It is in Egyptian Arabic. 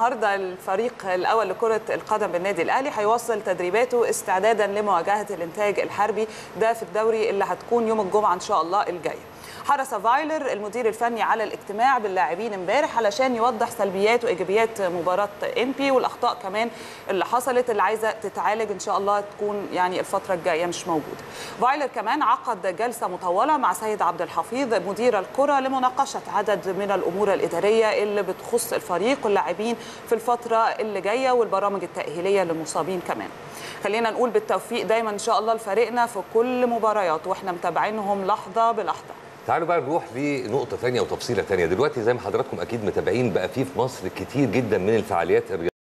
النهارده الفريق الاول لكره القدم بالنادي الاهلي هيواصل تدريباته استعدادا لمواجهه الانتاج الحربي ده في الدوري اللي هتكون يوم الجمعه ان شاء الله الجايه حرص فايلر المدير الفني على الاجتماع باللاعبين امبارح علشان يوضح سلبيات وايجابيات مباراه انبي والاخطاء كمان اللي حصلت اللي عايزه تتعالج ان شاء الله تكون يعني الفتره الجايه مش موجوده. فايلر كمان عقد جلسه مطوله مع سيد عبد الحفيظ مدير الكره لمناقشه عدد من الامور الاداريه اللي بتخص الفريق واللاعبين في الفتره اللي جايه والبرامج التاهيليه للمصابين كمان. خلينا نقول بالتوفيق دايما ان شاء الله لفريقنا في كل مباريات واحنا متابعينهم لحظه بلحظه. تعالوا بقى نروح لنقطة ثانية وتفصيلة ثانية دلوقتي زي ما حضراتكم أكيد متابعين بقى في في مصر كتير جدا من الفعاليات الرياضية